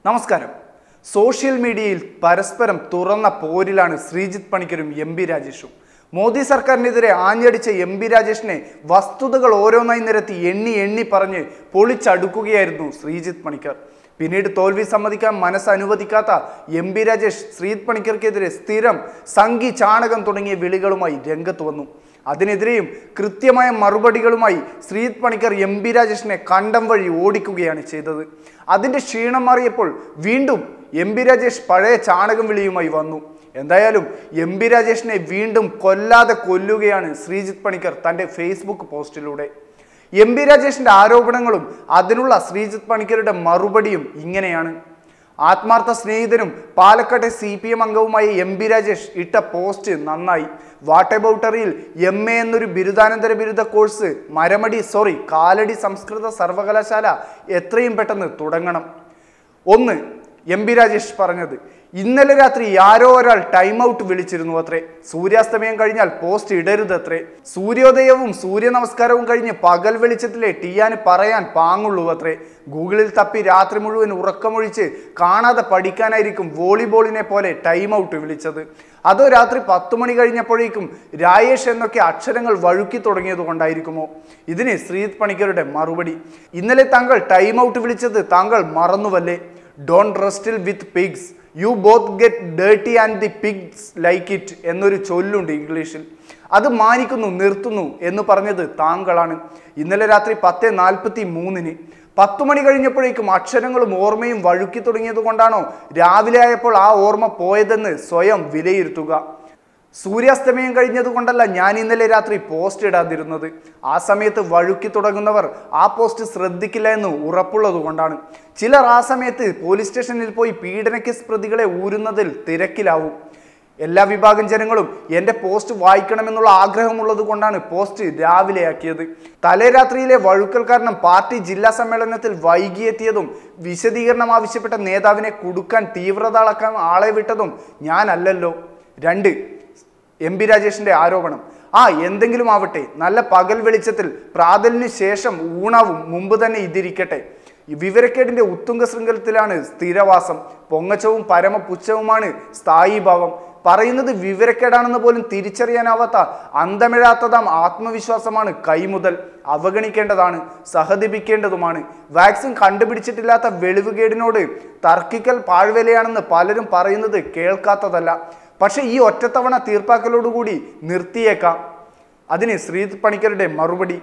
നമസ്കാരം സോഷ്യൽ മീഡിയയിൽ പരസ്പരം തുറന്ന പോരിലാണ് ശ്രീജിത്ത് പണിക്കരും എം പി രാജേഷും മോദി സർക്കാരിനെതിരെ ആഞ്ഞടിച്ച എം പി രാജേഷിനെ വസ്തുതകൾ ഓരോന്നായി നിരത്തി എണ്ണി എണ്ണി പറഞ്ഞ് പൊളിച്ചടുക്കുകയായിരുന്നു ശ്രീജിത്ത് പണിക്കർ പിന്നീട് തോൽവി സമ്മതിക്കാൻ മനസ്സ് അനുവദിക്കാത്ത എം പി രാജേഷ് ശ്രീജിത്ത് പണിക്കർക്കെതിരെ സ്ഥിരം സംഘി ചാണകം തുടങ്ങിയ വിളികളുമായി രംഗത്ത് വന്നു അതിനെതിരെയും കൃത്യമായ മറുപടികളുമായി ശ്രീജിത്ത് പണിക്കർ എം പി രാജേഷിനെ കണ്ടം വഴി ഓടിക്കുകയാണ് ചെയ്തത് അതിന്റെ ക്ഷീണം മാറിയപ്പോൾ വീണ്ടും എം പി രാജേഷ് പഴയ ചാണകം വിളിയുമായി വന്നു എന്തായാലും എം പി രാജേഷിനെ വീണ്ടും കൊല്ലാതെ കൊല്ലുകയാണ് ശ്രീജിത്ത് പണിക്കർ തന്റെ ഫേസ്ബുക്ക് പോസ്റ്റിലൂടെ എം പി രാജേഷിന്റെ ആരോപണങ്ങളും അതിനുള്ള ശ്രീജിത്ത് പണിക്കരുടെ മറുപടിയും ഇങ്ങനെയാണ് ആത്മാർത്ഥ സ്നേഹിതനും പാലക്കാട്ടെ സി പി എം അംഗവുമായ എം പി രാജേഷ് ഇട്ട പോസ്റ്റ് നന്നായി വാട്ട് എബൌട്ടറിയിൽ എം എ എന്നൊരു ബിരുദാനന്തര ബിരുദ കോഴ്സ് മരമടി സോറി കാലടി സംസ്കൃത സർവകലാശാല എത്രയും പെട്ടെന്ന് തുടങ്ങണം ഒന്ന് എം പി രാജേഷ് പറഞ്ഞത് ഇന്നലെ രാത്രി ആരോ ഒരാൾ ടൈം ഔട്ട് വിളിച്ചിരുന്നു അത്രേ സൂര്യാസ്തമയം കഴിഞ്ഞാൽ പോസ്റ്റ് ഇടരുതത്രേ സൂര്യോദയവും സൂര്യ നമസ്കാരവും കഴിഞ്ഞ് പകൽ വെളിച്ചത്തിലെ ടിയാന് പറയാൻ പാങ്ങുള്ളൂ അത്രേ ഗൂഗിളിൽ തപ്പി രാത്രി മുഴുവൻ ഉറക്കമൊഴിച്ച് കാണാതെ പഠിക്കാനായിരിക്കും വോളിബോളിനെ പോലെ ടൈം ഔട്ട് വിളിച്ചത് അതോ രാത്രി പത്തു മണി കഴിഞ്ഞപ്പോഴേക്കും രായേഷ് എന്നൊക്കെ അക്ഷരങ്ങൾ വഴുക്കി തുടങ്ങിയത് കൊണ്ടായിരിക്കുമോ ഇതിന് ശ്രീജിത്ത് പണിക്കരുടെ മറുപടി ഇന്നലെ താങ്കൾ ടൈം ഔട്ട് വിളിച്ചത് താങ്കൾ മറന്നുവല്ലേ don't wrestle with pigs you both get dirty and the pigs like it എന്നൊരു ചൊല്ലുണ്ട് ഇംഗ്ലീഷിൽ അത് മാനിക്കുന്നു നിർത്തുന്നു എന്ന് പറഞ്ഞത് താങ്കളാണ് ഇന്നലെ രാത്രി പത്ത് നാൽപ്പത്തി മൂന്നിന് പത്തു മണി കഴിഞ്ഞപ്പോഴേക്കും അക്ഷരങ്ങളും ഓർമ്മയും വഴുക്കി തുടങ്ങിയത് കൊണ്ടാണോ രാവിലെ ആയപ്പോൾ ആ ഓർമ്മ പോയതെന്ന് സ്വയം വിലയിരുത്തുക സൂര്യാസ്തമയം കഴിഞ്ഞതുകൊണ്ടല്ല ഞാൻ ഇന്നലെ രാത്രി പോസ്റ്റ് ഇടാതിരുന്നത് ആ സമയത്ത് വഴുക്കി തുടങ്ങുന്നവർ ആ പോസ്റ്റ് ശ്രദ്ധിക്കില്ല എന്ന് ഉറപ്പുള്ളത് കൊണ്ടാണ് ചിലർ ആ സമയത്ത് പോലീസ് സ്റ്റേഷനിൽ പോയി പീഡനക്കേസ് പ്രതികളെ ഊരുന്നതിൽ തിരക്കിലാവും എല്ലാ വിഭാഗം ജനങ്ങളും എൻ്റെ പോസ്റ്റ് വായിക്കണമെന്നുള്ള ആഗ്രഹമുള്ളത് കൊണ്ടാണ് പോസ്റ്റ് രാവിലെയാക്കിയത് തലേരാത്രിയിലെ വഴുക്കൽ കാരണം പാർട്ടി ജില്ലാ സമ്മേളനത്തിൽ വൈകിയെത്തിയതും വിശദീകരണം ആവശ്യപ്പെട്ട നേതാവിനെ കുടുക്കാൻ തീവ്രത അളക്കാൻ ആളെ വിട്ടതും ഞാനല്ലല്ലോ രണ്ട് എം പി രാജേഷിന്റെ ആരോപണം ആ എന്തെങ്കിലും ആവട്ടെ നല്ല പകൽ വെളിച്ചത്തിൽ പ്രാതലിന് ശേഷം ഊണാവും മുമ്പ് തന്നെ ഇതിരിക്കട്ടെ ഈ വിവരക്കേടിന്റെ ഉത്തുംഗ ശൃംഖലത്തിലാണ് സ്ഥിരവാസം പൊങ്ങച്ചവും പരമപുച്ഛവുമാണ് സ്ഥായീഭാവം പറയുന്നത് വിവരക്കേടാണെന്ന് പോലും തിരിച്ചറിയാനാവാത്ത അന്തമിഴാത്തതാം ആത്മവിശ്വാസമാണ് കൈമുതൽ അവഗണിക്കേണ്ടതാണ് സഹതിപ്പിക്കേണ്ടതുമാണ് വാക്സിൻ കണ്ടുപിടിച്ചിട്ടില്ലാത്ത വെളിവുകേടിനോട് തർക്കിക്കൽ പാഴ്വേലയാണെന്ന് പലരും പറയുന്നത് കേൾക്കാത്തതല്ല പക്ഷേ ഈ ഒറ്റത്തവണ തീർപ്പാക്കലോടുകൂടി നിർത്തിയേക്കാം അതിന് ശ്രീജിത്ത് പണിക്കരുടെ മറുപടി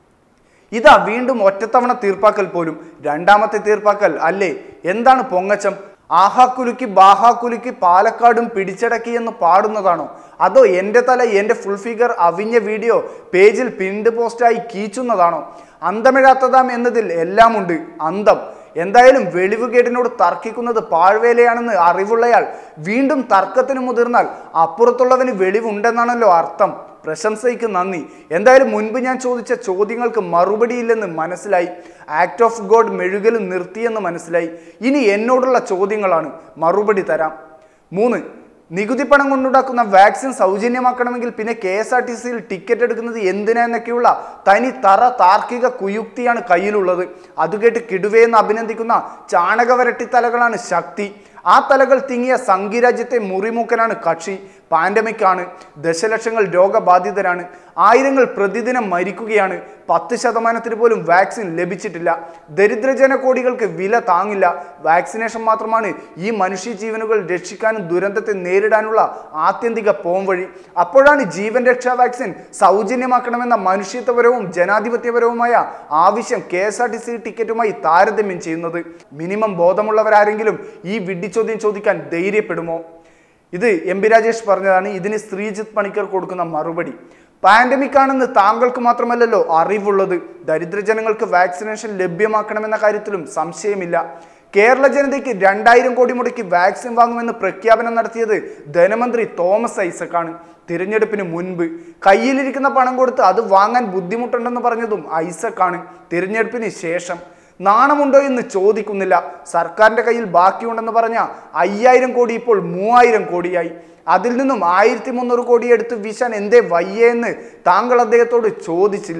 ഇതാ വീണ്ടും ഒറ്റത്തവണ തീർപ്പാക്കൽ പോലും രണ്ടാമത്തെ തീർപ്പാക്കൽ അല്ലേ എന്താണ് പൊങ്ങച്ചം ആഹാ കുലുക്കി ബാഹാ കുലുക്കി പാലക്കാടും പിടിച്ചടക്കി എന്ന് പാടുന്നതാണോ അതോ എൻ്റെ തല എൻ്റെ ഫുൾ ഫിഗർ അവിഞ്ഞ വീഡിയോ പേജിൽ പിൻഡ് പോസ്റ്റായി കീച്ചുന്നതാണോ അന്തമിഴാത്തതാം എന്നതിൽ എല്ലാമുണ്ട് അന്തം എന്തായാലും വെളിവുകേടിനോട് തർക്കിക്കുന്നത് പാഴ്വേലയാണെന്ന് അറിവുള്ളയാൾ വീണ്ടും തർക്കത്തിന് മുതിർന്നാൽ അപ്പുറത്തുള്ളവന് വെളിവുണ്ടെന്നാണല്ലോ അർത്ഥം പ്രശംസയ്ക്ക് നന്ദി എന്തായാലും മുൻപ് ഞാൻ ചോദിച്ച ചോദ്യങ്ങൾക്ക് മറുപടിയില്ലെന്ന് മനസ്സിലായി ആക്ട് ഓഫ് ഗോഡ് മെഴുകലും നിർത്തിയെന്ന് മനസ്സിലായി ഇനി എന്നോടുള്ള ചോദ്യങ്ങളാണ് മറുപടി തരാം മൂന്ന് നികുതി പണം കൊണ്ടുണ്ടാക്കുന്ന വാക്സിൻ സൗജന്യമാക്കണമെങ്കിൽ പിന്നെ കെ എസ് ആർ ടി സിയിൽ ടിക്കറ്റ് എടുക്കുന്നത് എന്തിനാന്നൊക്കെയുള്ള തനി തറ താർക്കിക കുയുക്തിയാണ് കയ്യിലുള്ളത് അത് കേട്ട് കിടുവേന്ന് അഭിനന്ദിക്കുന്ന ചാണകവരട്ടി തലകളാണ് ശക്തി ആ തലകൾ തിങ്ങിയ സംഘിരാജ്യത്തെ മുറിമൂക്കനാണ് കക്ഷി പാൻഡമിക്കാണ് ദശലക്ഷങ്ങൾ രോഗബാധിതരാണ് ആയിരങ്ങൾ പ്രതിദിനം മരിക്കുകയാണ് പത്ത് ശതമാനത്തിന് പോലും വാക്സിൻ ലഭിച്ചിട്ടില്ല ദരിദ്രജന കോടികൾക്ക് വില താങ്ങില്ല വാക്സിനേഷൻ മാത്രമാണ് ഈ മനുഷ്യ ജീവനുകൾ രക്ഷിക്കാനും ദുരന്തത്തെ നേരിടാനുള്ള ആത്യന്തിക പോംവഴി അപ്പോഴാണ് ജീവൻ രക്ഷാ വാക്സിൻ സൗജന്യമാക്കണമെന്ന മനുഷ്യത്വപരവും ജനാധിപത്യപരവുമായ ആവശ്യം K S R T C ടിക്കറ്റുമായി താരതമ്യം ചെയ്യുന്നത് മിനിമം ബോധമുള്ളവരാരെങ്കിലും ഈ വിഡ്ഢിച്ചോദ്യം ചോദിക്കാൻ ധൈര്യപ്പെടുമോ ഇത് എം പി രാജേഷ് പറഞ്ഞതാണ് ഇതിന് ശ്രീജിത്ത് പണിക്കർ കൊടുക്കുന്ന മറുപടി പാൻഡമിക് ആണെന്ന് താങ്കൾക്ക് മാത്രമല്ലല്ലോ അറിവുള്ളത് ദരിദ്രജനങ്ങൾക്ക് വാക്സിനേഷൻ ലഭ്യമാക്കണമെന്ന കാര്യത്തിലും സംശയമില്ല കേരള ജനതയ്ക്ക് രണ്ടായിരം കോടി മുടക്കി വാക്സിൻ വാങ്ങുമെന്ന് പ്രഖ്യാപനം നടത്തിയത് ധനമന്ത്രി തോമസ് ഐസക്കാണ് തിരഞ്ഞെടുപ്പിന് മുൻപ് കയ്യിലിരിക്കുന്ന പണം കൊടുത്ത് അത് വാങ്ങാൻ ബുദ്ധിമുട്ടുണ്ടെന്ന് പറഞ്ഞതും ഐസക്കാണ് തിരഞ്ഞെടുപ്പിന് ശേഷം നാണമുണ്ടോ എന്ന് ചോദിക്കുന്നില്ല സർക്കാരിന്റെ കയ്യിൽ ബാക്കിയുണ്ടെന്ന് പറഞ്ഞ അയ്യായിരം കോടി ഇപ്പോൾ മൂവായിരം കോടിയായി അതിൽ നിന്നും ആയിരത്തി മുന്നൂറ് കോടി എടുത്ത് വീശാൻ എന്തേ വയ്യേ എന്ന് താങ്കൾ അദ്ദേഹത്തോട് ചോദിച്ചില്ലേ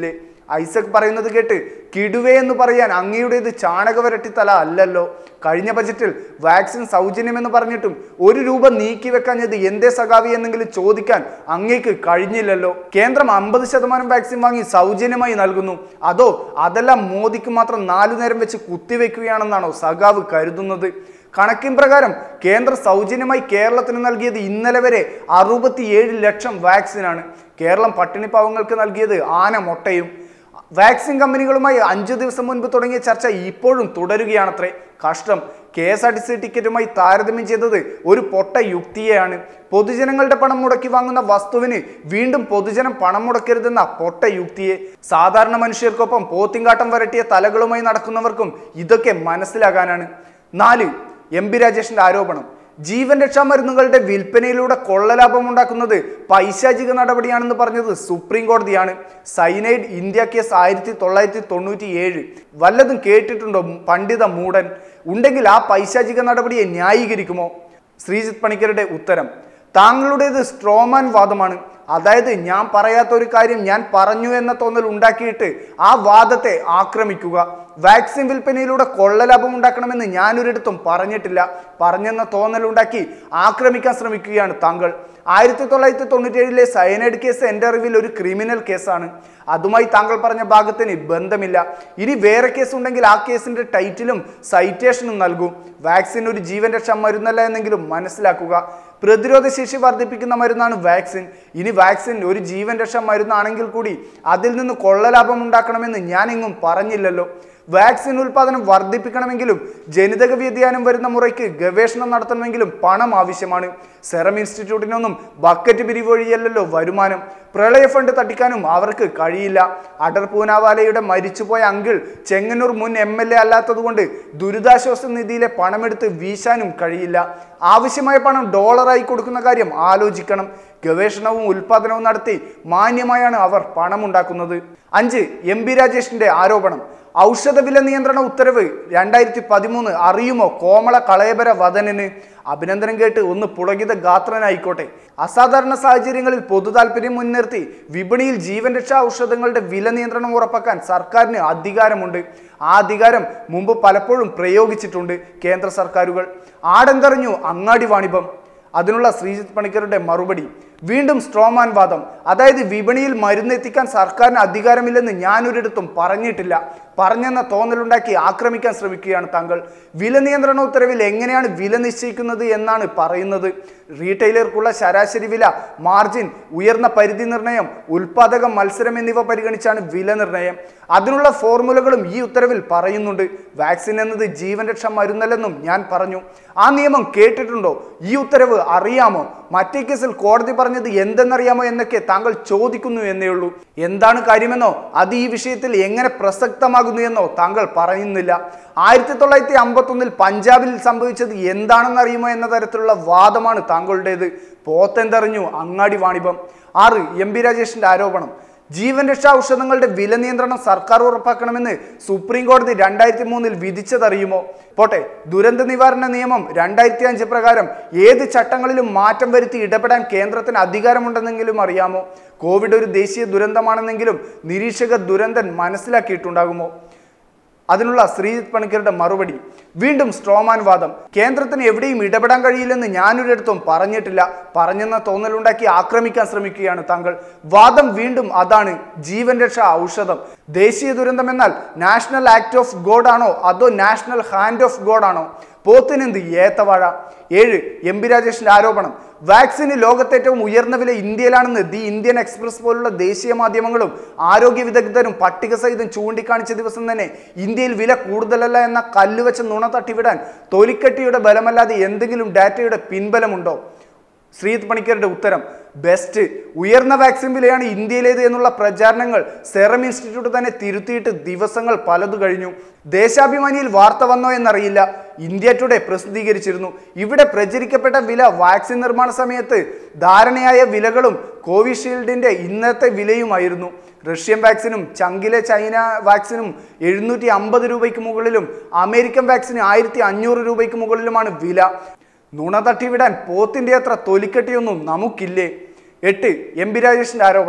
ഐസക് പറയുന്നത് കേട്ട് കിടുവേ എന്ന് പറയാൻ അങ്ങയുടേത് ചാണകവരട്ടി തല അല്ലല്ലോ കഴിഞ്ഞ ബജറ്റിൽ വാക്സിൻ സൗജന്യമെന്ന് പറഞ്ഞിട്ടും ഒരു രൂപ നീക്കി വെക്കാഞ്ഞത് എന്തേ സഖാവി എന്നെങ്കിലും ചോദിക്കാൻ അങ്ങേക്ക് കഴിഞ്ഞില്ലല്ലോ കേന്ദ്രം അമ്പത് ശതമാനം വാക്സിൻ വാങ്ങി സൗജന്യമായി നൽകുന്നു അതോ അതെല്ലാം മോദിക്ക് മാത്രം നാലു നേരം വെച്ച് കുത്തിവെക്കുകയാണെന്നാണോ സഖാവ് കരുതുന്നത് കണക്കിൻ പ്രകാരം കേന്ദ്രം സൗജന്യമായി കേരളത്തിന് നൽകിയത് ഇന്നലെ വരെ അറുപത്തിയേഴ് ലക്ഷം വാക്സിനാണ് കേരളം പട്ടിണി പാവങ്ങൾക്ക് നൽകിയത് ആന മൊട്ടയും വാക്സിൻ കമ്പനികളുമായി അഞ്ചു ദിവസം മുൻപ് തുടങ്ങിയ ചർച്ച ഇപ്പോഴും തുടരുകയാണത്രേ കഷ്ടം K S R T C ടിക്കറ്റുമായി താരതമ്യം ചെയ്തത് ഒരു പൊട്ട യുക്തിയെയാണ് പൊതുജനങ്ങളുടെ പണം മുടക്കി വാങ്ങുന്ന വസ്തുവിന് വീണ്ടും പൊതുജനം പണം മുടക്കരുതെന്ന പൊട്ട യുക്തിയെ സാധാരണ മനുഷ്യർക്കൊപ്പം പോത്തിങ്കാട്ടം വരട്ടിയ തലകളുമായി നടക്കുന്നവർക്കും ഇതൊക്കെ മനസ്സിലാകാനാണ് നാല് എം പി രാജേഷിന്റെ ആരോപണം ജീവൻ രക്ഷാ മരുന്നുകളുടെ വിൽപ്പനയിലൂടെ കൊള്ളലാഭം ഉണ്ടാക്കുന്നത് പൈശാചിക നടപടിയാണെന്ന് പറഞ്ഞത് സുപ്രീം കോടതിയാണ് സൈനൈഡ് ഇന്ത്യ കേസ് ആയിരത്തി തൊള്ളായിരത്തി തൊണ്ണൂറ്റി ഏഴ് വല്ലതും കേട്ടിട്ടുണ്ടോ പണ്ഡിത മൂടൻ ഉണ്ടെങ്കിൽ ആ പൈശാചിക നടപടിയെ ന്യായീകരിക്കുമോ ശ്രീജിത്ത് പണിക്കരുടെ ഉത്തരം താങ്കളുടേത് സ്ട്രോമാൻ വാദമാണ് അതായത് ഞാൻ പറയാത്ത ഒരു കാര്യം ഞാൻ പറഞ്ഞു എന്ന തോന്നൽ ഉണ്ടാക്കിയിട്ട് ആ വാദത്തെ ആക്രമിക്കുക വാക്സിൻ വിൽപ്പനയിലൂടെ കൊള്ളലാഭം ഉണ്ടാക്കണമെന്ന് ഞാനൊരിടത്തും പറഞ്ഞിട്ടില്ല പറഞ്ഞെന്ന തോന്നൽ ഉണ്ടാക്കി ആക്രമിക്കാൻ ശ്രമിക്കുകയാണ് താങ്കൾ ആയിരത്തി തൊള്ളായിരത്തി തൊണ്ണൂറ്റി ഏഴിലെ സയനൈഡ് കേസ് എൻ്റെ അറിവിൽ ഒരു ക്രിമിനൽ കേസാണ് അതുമായി താങ്കൾ പറഞ്ഞ ഭാഗത്തിന് ബന്ധമില്ല ഇനി വേറെ കേസ് ഉണ്ടെങ്കിൽ ആ കേസിന്റെ ടൈറ്റിലും സൈറ്റേഷനും നൽകൂ വാക്സിൻ ഒരു ജീവൻ രക്ഷാ മരുന്നല്ല എന്നെങ്കിലും മനസ്സിലാക്കുക പ്രതിരോധ ശേഷി വർദ്ധിപ്പിക്കുന്ന മരുന്നാണ് വാക്സിൻ ഇനി വാക്സിൻ ഒരു ജീവൻ രക്ഷാ മരുന്നാണെങ്കിൽ കൂടി അതിൽ നിന്ന് കൊള്ളലാഭം ഉണ്ടാക്കണമെന്ന് ഞാൻ എങ്ങും പറഞ്ഞില്ലല്ലോ വാക്സിൻ ഉൽപാദനം വർദ്ധിപ്പിക്കണമെങ്കിലും ജനിതക വ്യതിയാനം വരുന്ന മുറയ്ക്ക് ഗവേഷണം നടത്തണമെങ്കിലും പണം ആവശ്യമാണ് സെറം ഇൻസ്റ്റിറ്റ്യൂട്ടിനൊന്നും ബക്കറ്റ് പിരിവ് വഴിയല്ലല്ലോ വരുമാനം പ്രളയ ഫണ്ട് തട്ടിക്കാനും അവർക്ക് കഴിയില്ല അടർ പൂനാവാലയുടെ മരിച്ചുപോയ അങ്കിൾ ചെങ്ങന്നൂർ മുൻ എം എൽ എ അല്ലാത്തതുകൊണ്ട് ദുരിതാശ്വാസ നിധിയിലെ പണമെടുത്ത് വീശാനും കഴിയില്ല ആവശ്യമായ പണം ഡോളറായി കൊടുക്കുന്ന കാര്യം ആലോചിക്കണം ഗവേഷണവും ഉൽപാദനവും നടത്തി മാന്യമായാണ് അവർ പണമുണ്ടാക്കുന്നത് അഞ്ച് എം ബി രാജേഷിന്റെ ആരോപണം ഔഷധ വില നിയന്ത്രണ ഉത്തരവ് രണ്ടായിരത്തി പതിമൂന്ന് അറിയുമോ കോമള കളയബര വദനന് അഭിനന്ദനം കേട്ട് ഒന്ന് പുളകിത ഗാത്രനായിക്കോട്ടെ അസാധാരണ സാഹചര്യങ്ങളിൽ പൊതു താല്പര്യം മുൻനിർത്തി വിപണിയിൽ ജീവൻ രക്ഷാ ഔഷധങ്ങളുടെ വില നിയന്ത്രണം ഉറപ്പാക്കാൻ സർക്കാരിന് അധികാരമുണ്ട് ആ അധികാരം മുമ്പ് പലപ്പോഴും പ്രയോഗിച്ചിട്ടുണ്ട് കേന്ദ്ര സർക്കാരുകൾ ആടെന്തറിഞ്ഞു അങ്ങാടി വാണിഭം അതിനുള്ള ശ്രീജിത്ത് പണിക്കരുടെ മറുപടി വീണ്ടും സ്ട്രോമാൻ വാദം അതായത് വിപണിയിൽ മരുന്ന് എത്തിക്കാൻ സർക്കാരിന് അധികാരമില്ലെന്ന് ഞാനൊരിടത്തും പറഞ്ഞിട്ടില്ല പറഞ്ഞെന്ന തോന്നലുണ്ടാക്കി ആക്രമിക്കാൻ ശ്രമിക്കുകയാണ് താങ്കൾ വില നിയന്ത്രണ ഉത്തരവിൽ എങ്ങനെയാണ് വില നിശ്ചയിക്കുന്നത് എന്നാണ് പറയുന്നത് റീറ്റെയിലർക്കുള്ള ശരാശരി വില മാർജിൻ ഉയർന്ന പരിധി നിർണയം ഉൽപാദക മത്സരം എന്നിവ പരിഗണിച്ചാണ് വില നിർണയം അതിനുള്ള ഫോർമുലകളും ഈ ഉത്തരവിൽ പറയുന്നുണ്ട് വാക്സിൻ എന്നത് ജീവൻ രക്ഷാ മരുന്നല്ലെന്നും ഞാൻ പറഞ്ഞു ആ നിയമം കേട്ടിട്ടുണ്ടോ ഈ ഉത്തരവ് അറിയാമോ മറ്റേ കേസിൽ കോടതി പറഞ്ഞത് എന്തെന്നറിയാമോ എന്നൊക്കെ താങ്കൾ ചോദിക്കുന്നു എന്നേ ഉള്ളൂ എന്താണ് കാര്യമെന്നോ അത് ഈ വിഷയത്തിൽ എങ്ങനെ പ്രസക്തമാകുന്നു എന്നോ താങ്കൾ പറയുന്നില്ല ആയിരത്തി തൊള്ളായിരത്തി അമ്പത്തൊന്നിൽ പഞ്ചാബിൽ സംഭവിച്ചത് എന്താണെന്ന് അറിയുമോ എന്ന തരത്തിലുള്ള വാദമാണ് താങ്കളുടേത് പോത്തെന്തറിഞ്ഞു അങ്ങാടി വാണിഭം ആറ് എം പി രാജേഷിന്റെ ആരോപണം ജീവൻ രക്ഷാ ഔഷധങ്ങളുടെ വില നിയന്ത്രണം സർക്കാർ ഉറപ്പാക്കണമെന്ന് സുപ്രീം കോടതി രണ്ടായിരത്തി മൂന്നിൽ വിധിച്ചതറിയുമോ പോട്ടെ ദുരന്ത നിവാരണ നിയമം രണ്ടായിരത്തി അഞ്ച് പ്രകാരം ഏത് ചട്ടങ്ങളിലും മാറ്റം വരുത്തി ഇടപെടാൻ കേന്ദ്രത്തിന് അധികാരമുണ്ടെന്നെങ്കിലും അറിയാമോ കോവിഡ് ഒരു ദേശീയ ദുരന്തമാണെന്നെങ്കിലും നിരീക്ഷക ദുരന്തൻ മനസ്സിലാക്കിയിട്ടുണ്ടാകുമോ അതിനുള്ള ശ്രീജിത്ത് പണിക്കരുടെ മറുപടി വീണ്ടും സ്ട്രോമാൻ വാദം കേന്ദ്രത്തിന് എവിടെയും ഇടപെടാൻ കഴിയില്ലെന്ന് ഞാനൊരിടത്തും പറഞ്ഞിട്ടില്ല പറഞ്ഞെന്ന തോന്നലുണ്ടാക്കി ആക്രമിക്കാൻ ശ്രമിക്കുകയാണ് താങ്കൾ വാദം വീണ്ടും അതാണ് ജീവൻ രക്ഷാ ഔഷധം ദേശീയ ദുരന്തം എന്നാൽ നാഷണൽ ആക്ട് ഓഫ് ഗോഡ് ആണോ അതോ നാഷണൽ ഹാൻഡ് ഓഫ് ഗോഡ് ആണോ പോത്തിനെന്ത് ഏത്തവാഴ ഏഴ് എം പി രാജേഷിന്റെ ആരോപണം വാക്സിന് ലോകത്തെ ഏറ്റവും ഉയർന്ന വില ഇന്ത്യയിലാണെന്ന് ദി ഇന്ത്യൻ എക്സ്പ്രസ് പോലുള്ള ദേശീയ മാധ്യമങ്ങളും ആരോഗ്യ വിദഗ്ധരും പട്ടിക സഹിതം ചൂണ്ടിക്കാണിച്ച ദിവസം തന്നെ ഇന്ത്യയിൽ വില കൂടുതലല്ല എന്ന കല്ലുവെച്ച നുണ തട്ടിവിടാൻ തൊലിക്കട്ടിയുടെ ബലമല്ലാതെ എന്തെങ്കിലും ഡാറ്റയുടെ പിൻബലമുണ്ടോ ശ്രീജിത്ത് പണിക്കരുടെ ഉത്തരം ബെസ്റ്റ് ഉയർന്ന വാക്സിൻ വിലയാണ് ഇന്ത്യയിലേത് എന്നുള്ള പ്രചാരണങ്ങൾ സെറം ഇൻസ്റ്റിറ്റ്യൂട്ട് തന്നെ തിരുത്തിയിട്ട് ദിവസങ്ങൾ പലതു കഴിഞ്ഞു ദേശാഭിമാനിയിൽ വാർത്ത വന്നോ എന്നറിയില്ല ഇന്ത്യ ടുഡേ പ്രസിദ്ധീകരിച്ചിരുന്നു ഇവിടെ പ്രചരിക്കപ്പെട്ട വില വാക്സിൻ നിർമ്മാണ സമയത്ത് ധാരണയായ വിലകളും കോവിഷീൽഡിന്റെ ഇന്നത്തെ വിലയുമായിരുന്നു റഷ്യൻ വാക്സിനും ചങ്കിലെ ചൈന വാക്സിനും എഴുന്നൂറ്റി അമ്പത് രൂപയ്ക്ക് മുകളിലും അമേരിക്കൻ വാക്സിന് ആയിരത്തി അഞ്ഞൂറ് രൂപയ്ക്ക് മുകളിലുമാണ് വില നുണ തട്ടിവിടാൻ പോത്തിന്റെ അത്ര തൊലിക്കട്ടിയൊന്നും നമുക്കില്ലേ എട്ട് എം പി രാജേഷിന്റെ ആരോപണം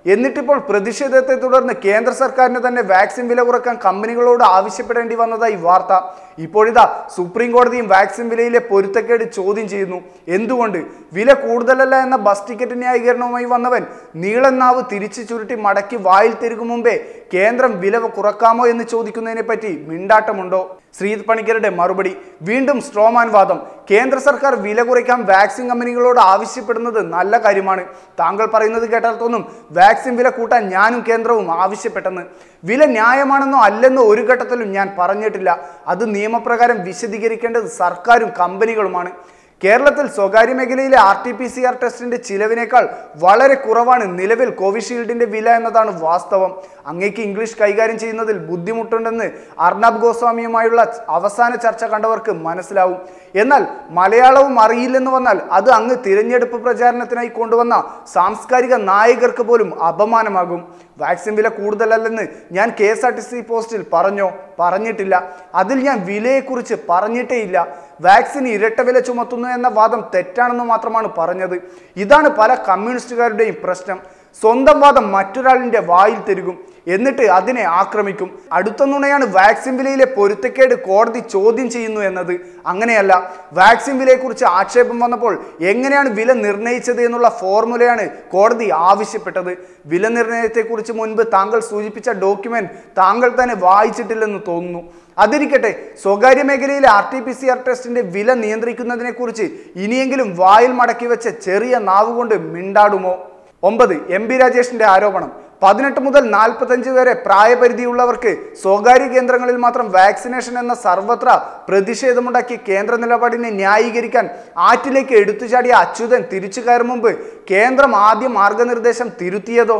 എന്നിട്ടിപ്പോൾ പ്രതിഷേധത്തെ തുടർന്ന് കേന്ദ്ര സർക്കാരിന് തന്നെ വാക്സിൻ വില കുറക്കാൻ കമ്പനികളോട് ആവശ്യപ്പെടേണ്ടി വന്നതായി വാർത്ത ഇപ്പോഴിതാ സുപ്രീം കോടതിയും വാക്സിൻ വിലയിലെ പൊരുത്തക്കേട് ചോദ്യം ചെയ്യുന്നു എന്തുകൊണ്ട് വില കൂടുതലല്ല എന്ന ബസ് ടിക്കറ്റ് ന്യായീകരണവുമായി വന്നവൻ നീളൻ നാവ് തിരിച്ചു ചുരുട്ടി മടക്കി വായിൽ തിരുകും മുമ്പേ കേന്ദ്രം വില കുറക്കാമോ എന്ന് ചോദിക്കുന്നതിനെ പറ്റി മിണ്ടാട്ടമുണ്ടോ ശ്രീത് പണിക്കരുടെ മറുപടി വീണ്ടും സ്ട്രോമാൻ വാദം കേന്ദ്ര സർക്കാർ വില കുറയ്ക്കാൻ വാക്സിൻ കമ്പനികളോട് ആവശ്യപ്പെടുന്നത് നല്ല കാര്യമാണ് താങ്കൾ പറയുന്നത് കേട്ടാൽ തോന്നും വാക്സിൻ വില കൂട്ടാൻ ഞാനും കേന്ദ്രവും ആവശ്യപ്പെട്ടെന്ന് വില ന്യായമാണെന്നോ അല്ലെന്നോ ഒരു ഘട്ടത്തിലും ഞാൻ പറഞ്ഞിട്ടില്ല അത് നിയമപ്രകാരം വിശദീകരിക്കേണ്ടത് സർക്കാരും കമ്പനികളുമാണ് കേരളത്തിൽ സ്വകാര്യ മേഖലയിലെ R T P C R ടെസ്റ്റിന്റെ ചിലവിനേക്കാൾ വളരെ കുറവാണ് നിലവിൽ കോവിഷീൽഡിന്റെ വില എന്നതാണ് വാസ്തവം അങ്ങേക്ക് ഇംഗ്ലീഷ് കൈകാര്യം ചെയ്യുന്നതിൽ ബുദ്ധിമുട്ടുണ്ടെന്ന് അർണബ് ഗോസ്വാമിയുമായുള്ള അവസാന ചർച്ച കണ്ടവർക്ക് മനസ്സിലാവും എന്നാൽ മലയാളവും അറിയില്ലെന്ന് വന്നാൽ അത് അങ്ങ് തിരഞ്ഞെടുപ്പ് പ്രചാരണത്തിനായി കൊണ്ടുവന്ന സാംസ്കാരിക നായകർക്ക് പോലും അപമാനമാകും വാക്സിൻ വില കൂടുതലല്ലെന്ന് ഞാൻ K S R T C പോസ്റ്റിൽ പറഞ്ഞോ പറഞ്ഞിട്ടില്ല അതിൽ ഞാൻ വിലയെക്കുറിച്ച് പറഞ്ഞിട്ടേ ഇല്ല വാക്സിൻ ഇരട്ട വില ചുമത്തുന്നു എന്ന വാദം തെറ്റാണെന്ന് മാത്രമാണ് പറഞ്ഞത് ഇതാണ് പല കമ്മ്യൂണിസ്റ്റുകാരുടെയും പ്രശ്നം സ്വന്തം വാദം മറ്റൊരാളിന്റെ വായിൽ തിരുകും എന്നിട്ട് അതിനെ ആക്രമിക്കും അടുത്ത നുണയാണ് വാക്സിൻ വിലയിലെ പൊരുത്തക്കേട് കോടതി ചോദ്യം ചെയ്യുന്നു എന്നത് അങ്ങനെയല്ല വാക്സിൻ വിലയെക്കുറിച്ച് ആക്ഷേപം വന്നപ്പോൾ എങ്ങനെയാണ് വില നിർണ്ണയിച്ചത് എന്നുള്ള ഫോർമുലയാണ് കോടതി ആവശ്യപ്പെട്ടത് വില നിർണ്ണയത്തെക്കുറിച്ച് മുൻപ് താങ്കൾ സൂചിപ്പിച്ച ഡോക്യുമെന്റ് താങ്കൾ തന്നെ വായിച്ചിട്ടില്ലെന്ന് തോന്നുന്നു അതിരിക്കട്ടെ സ്വകാര്യ മേഖലയിലെ R T P C R ടെസ്റ്റിന്റെ വില നിയന്ത്രിക്കുന്നതിനെ കുറിച്ച് ഇനിയെങ്കിലും വായിൽ മടക്കി വെച്ച ചെറിയ നാവുകൊണ്ട് മിണ്ടാടുമോ ഒമ്പത് എം പി രാജേഷിന്റെ ആരോപണം പതിനെട്ട് മുതൽ നാൽപ്പത്തഞ്ച് വരെ പ്രായപരിധിയുള്ളവർക്ക് സ്വകാര്യ കേന്ദ്രങ്ങളിൽ മാത്രം വാക്സിനേഷൻ എന്ന സർവത്ര പ്രതിഷേധമുണ്ടാക്കി കേന്ദ്ര നിലപാടിനെ ന്യായീകരിക്കാൻ ആറ്റിലേക്ക് എടുത്തുചാടിയ അച്യുതൻ തിരിച്ചു കയറും മുമ്പ് കേന്ദ്രം ആദ്യം മാർഗനിർദ്ദേശം തിരുത്തിയതോ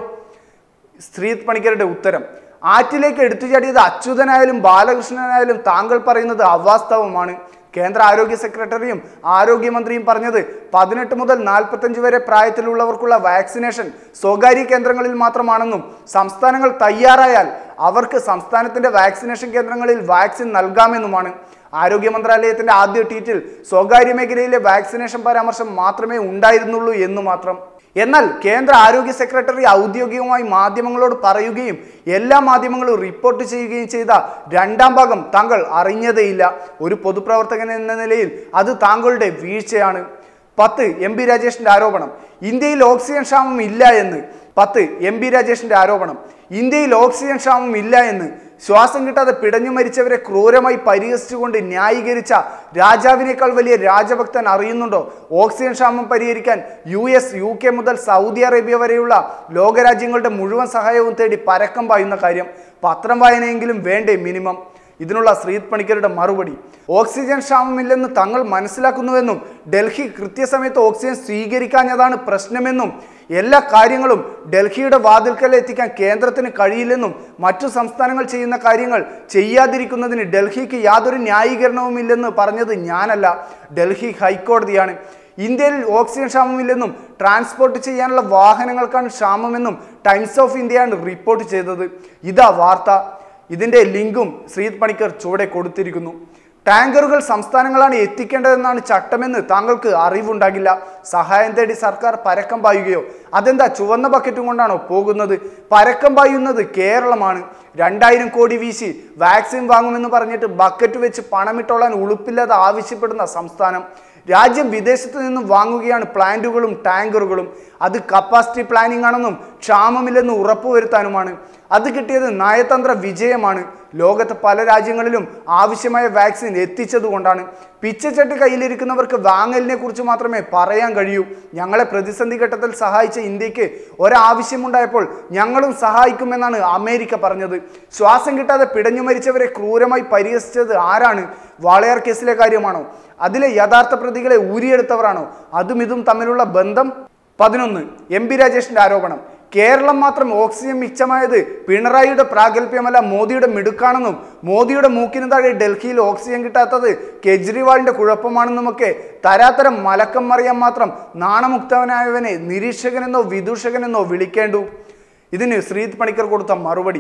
ശ്രീത് പണിക്കരുടെ ഉത്തരം ആറ്റിലേക്ക് എടുത്തുചാടിയത് അച്യുതനായാലും ബാലകൃഷ്ണനായാലും താങ്കൾ പറയുന്നത് അവാസ്തവമാണ് കേന്ദ്ര ആരോഗ്യ സെക്രട്ടറിയും ആരോഗ്യമന്ത്രിയും പറഞ്ഞത് പതിനെട്ട് മുതൽ നാൽപ്പത്തഞ്ച് വരെ പ്രായത്തിലുള്ളവർക്കുള്ള വാക്സിനേഷൻ സ്വകാര്യ കേന്ദ്രങ്ങളിൽ മാത്രമാണെന്നും സംസ്ഥാനങ്ങൾ തയ്യാറായാൽ അവർക്ക് സംസ്ഥാനത്തിന്റെ വാക്സിനേഷൻ കേന്ദ്രങ്ങളിൽ വാക്സിൻ നൽകാമെന്നുമാണ് ആരോഗ്യ മന്ത്രാലയത്തിന്റെ ആദ്യ ട്വീറ്റിൽ സ്വകാര്യ മേഖലയിലെ വാക്സിനേഷൻ പരാമർശം മാത്രമേ ഉണ്ടായിരുന്നുള്ളൂ എന്ന് മാത്രം എന്നാൽ കേന്ദ്ര ആരോഗ്യ സെക്രട്ടറി ഔദ്യോഗികമായി മാധ്യമങ്ങളോട് പറയുകയും എല്ലാ മാധ്യമങ്ങളും റിപ്പോർട്ട് ചെയ്യുകയും ചെയ്ത രണ്ടാം ഭാഗം താങ്കൾ അറിഞ്ഞതേയില്ല ഒരു പൊതുപ്രവർത്തകൻ എന്ന നിലയിൽ അത് താങ്കളുടെ വീഴ്ചയാണ് പത്ത് എം പി രാജേഷിന്റെ ആരോപണം ഇന്ത്യയിൽ ഓക്സിജൻ ക്ഷാമം ഇല്ല എന്ന് പത്ത് എം പി രാജേഷിന്റെ ആരോപണം ഇന്ത്യയിൽ ഓക്സിജൻ ക്ഷാമം ഇല്ല എന്ന് ശ്വാസം കിട്ടാതെ പിടഞ്ഞു മരിച്ചവരെ ക്രൂരമായി പരിഹസിച്ചുകൊണ്ട് ന്യായീകരിച്ച രാജാവിനേക്കാൾ വലിയ രാജഭക്തൻ അറിയുന്നുണ്ടോ ഓക്സിജൻ ക്ഷാമം പരിഹരിക്കാൻ യു എസ് യു കെ മുതൽ സൗദി അറേബ്യ വരെയുള്ള ലോകരാജ്യങ്ങളുടെ മുഴുവൻ സഹായവും തേടി പരക്കം പായുന്ന കാര്യം പത്രം വായനയെങ്കിലും വേണ്ടേ മിനിമം ഇതിനുള്ള ശ്രീത് പണിക്കരുടെ മറുപടി ഓക്സിജൻ ക്ഷാമമില്ലെന്ന് തങ്ങൾ മനസ്സിലാക്കുന്നുവെന്നും ഡൽഹി കൃത്യസമയത്ത് ഓക്സിജൻ സ്വീകരിക്കാഞ്ഞതാണ് പ്രശ്നമെന്നും എല്ലാ കാര്യങ്ങളും ഡൽഹിയുടെ വാതിൽക്കൽ എത്തിക്കാൻ കേന്ദ്രത്തിന് കഴിയില്ലെന്നും മറ്റു സംസ്ഥാനങ്ങൾ ചെയ്യുന്ന കാര്യങ്ങൾ ചെയ്യാതിരിക്കുന്നതിന് ഡൽഹിക്ക് യാതൊരു ന്യായീകരണവുമില്ലെന്ന് പറഞ്ഞത് ഞാനല്ല ഡൽഹി ഹൈക്കോടതിയാണ് ഇന്ത്യയിൽ ഓക്സിജൻ ക്ഷാമമില്ലെന്നും ട്രാൻസ്പോർട്ട് ചെയ്യാനുള്ള വാഹനങ്ങൾക്കാണ് ക്ഷാമമെന്നും ടൈംസ് ഓഫ് ഇന്ത്യയാണ് റിപ്പോർട്ട് ചെയ്തത് ഇതാ വാർത്ത ഇതിന്റെ ലിങ്കും ശ്രീത് പണിക്കർ ചുവടെ കൊടുത്തിരിക്കുന്നു ടാങ്കറുകൾ സംസ്ഥാനങ്ങളാണ് എത്തിക്കേണ്ടതെന്നാണ് ചട്ടമെന്ന് താങ്കൾക്ക് അറിവുണ്ടാകില്ല സഹായം തേടി സർക്കാർ പരക്കം പായുകയോ അതെന്താ ചുവന്ന ബക്കറ്റും കൊണ്ടാണോ പോകുന്നത് പരക്കം പായുന്നത് കേരളമാണ് രണ്ടായിരം കോടി വീശി വാക്സിൻ വാങ്ങുമെന്ന് പറഞ്ഞിട്ട് ബക്കറ്റ് വെച്ച് പണമിട്ടോളാൻ ഉളുപ്പില്ലാതെ ആവശ്യപ്പെടുന്ന സംസ്ഥാനം രാജ്യം വിദേശത്ത് നിന്നും വാങ്ങുകയാണ് പ്ലാന്റുകളും ടാങ്കറുകളും അത് കപ്പാസിറ്റി പ്ലാനിംഗ് ആണെന്നും ക്ഷാമമില്ലെന്ന് ഉറപ്പുവരുത്താനുമാണ് അത് കിട്ടിയത് നയതന്ത്ര വിജയമാണ് ലോകത്ത് പല രാജ്യങ്ങളിലും ആവശ്യമായ വാക്സിൻ എത്തിച്ചതുകൊണ്ടാണ് പിച്ചച്ചട്ടി കയ്യിലിരിക്കുന്നവർക്ക് വാങ്ങലിനെ കുറിച്ച് മാത്രമേ പറയാൻ കഴിയൂ ഞങ്ങളെ പ്രതിസന്ധി ഘട്ടത്തിൽ സഹായിച്ച ഇന്ത്യക്ക് ഒരാവശ്യമുണ്ടായപ്പോൾ ഞങ്ങളും സഹായിക്കുമെന്നാണ് അമേരിക്ക പറഞ്ഞത് ശ്വാസം കിട്ടാതെ പിടഞ്ഞു മരിച്ചവരെ ക്രൂരമായി പരിഹസിച്ചത് ആരാണ് വാളയാർ കേസിലെ കാര്യമാണോ അതിലെ യഥാർത്ഥ പ്രതികളെ ഊരിയെടുത്തവരാണോ അതും ഇതും തമ്മിലുള്ള ബന്ധം പതിനൊന്ന് എം പി രാജേഷിന്റെ ആരോപണം കേരളം മാത്രം ഓക്സിജൻ മിച്ചമായത് പിണറായിയുടെ പ്രാഗൽഭ്യമല്ല മോദിയുടെ മിടുക്കാണെന്നും മോദിയുടെ മൂക്കിന് താഴെ ഡൽഹിയിൽ ഓക്സിജൻ കിട്ടാത്തത് കെജ്രിവാളിന്റെ കുഴപ്പമാണെന്നുമൊക്കെ തരാതരം മലക്കം മറിയാൻ മാത്രം നാണമുക്തവനായവനെ നിരീക്ഷകനെന്നോ വിദൂഷകനെന്നോ വിളിക്കേണ്ടു ഇതിന് ശ്രീത് പണിക്കർ കൊടുത്ത മറുപടി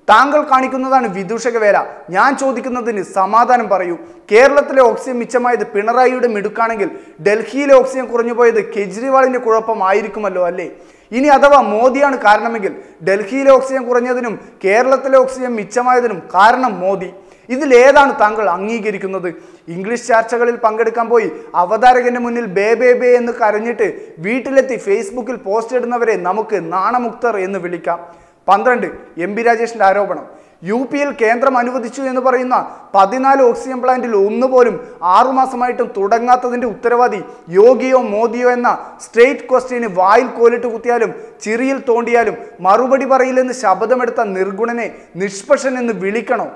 താങ്കൾ കാണിക്കുന്നതാണ് വിദൂഷക വേല ഞാൻ ചോദിക്കുന്നതിന് സമാധാനം പറയൂ കേരളത്തിലെ ഓക്സിജൻ മിച്ചമായത് പിണറായിയുടെ മിടുക്കാണെങ്കിൽ ഡൽഹിയിലെ ഓക്സിജൻ കുറഞ്ഞുപോയത് കെജ്രിവാളിന്റെ കുഴപ്പമായിരിക്കുമല്ലോ അല്ലേ ഇനി അഥവാ മോദിയാണ് കാരണമെങ്കിൽ ഡൽഹിയിലെ ഓക്സിജൻ കുറഞ്ഞതിനും കേരളത്തിലെ ഓക്സിജൻ മിച്ചമായതിനും കാരണം മോദി ഇതിലേതാണ് താങ്കൾ അംഗീകരിക്കുന്നത് ഇംഗ്ലീഷ് ചർച്ചകളിൽ പങ്കെടുക്കാൻ പോയി അവതാരകന്റെ മുന്നിൽ ബേ ബേ ബേ എന്ന് കരഞ്ഞിട്ട് വീട്ടിലെത്തി ഫേസ്ബുക്കിൽ പോസ്റ്റ് ഇടുന്നവരെ നമുക്ക് നാണമുക്തർ എന്ന് വിളിക്കാം പന്ത്രണ്ട് എം പി രാജേഷിന്റെ ആരോപണം യു പിയിൽ കേന്ദ്രം അനുവദിച്ചു എന്ന് പറയുന്ന പതിനാല് ഓക്സിജൻ പ്ലാന്റിൽ ഒന്നുപോലും ആറുമാസമായിട്ടും തുടങ്ങാത്തതിന്റെ ഉത്തരവാദി യോഗിയോ മോദിയോ എന്ന സ്റ്റേറ്റ് ക്വസ്റ്റ്യന് വായിൽ കോലിട്ട് കുത്തിയാലും ചിറിയിൽ തോണ്ടിയാലും മറുപടി പറയില്ലെന്ന് ശബ്ദമെടുത്ത നിർഗുണനെ നിഷ്പക്ഷൻ എന്ന് വിളിക്കണോ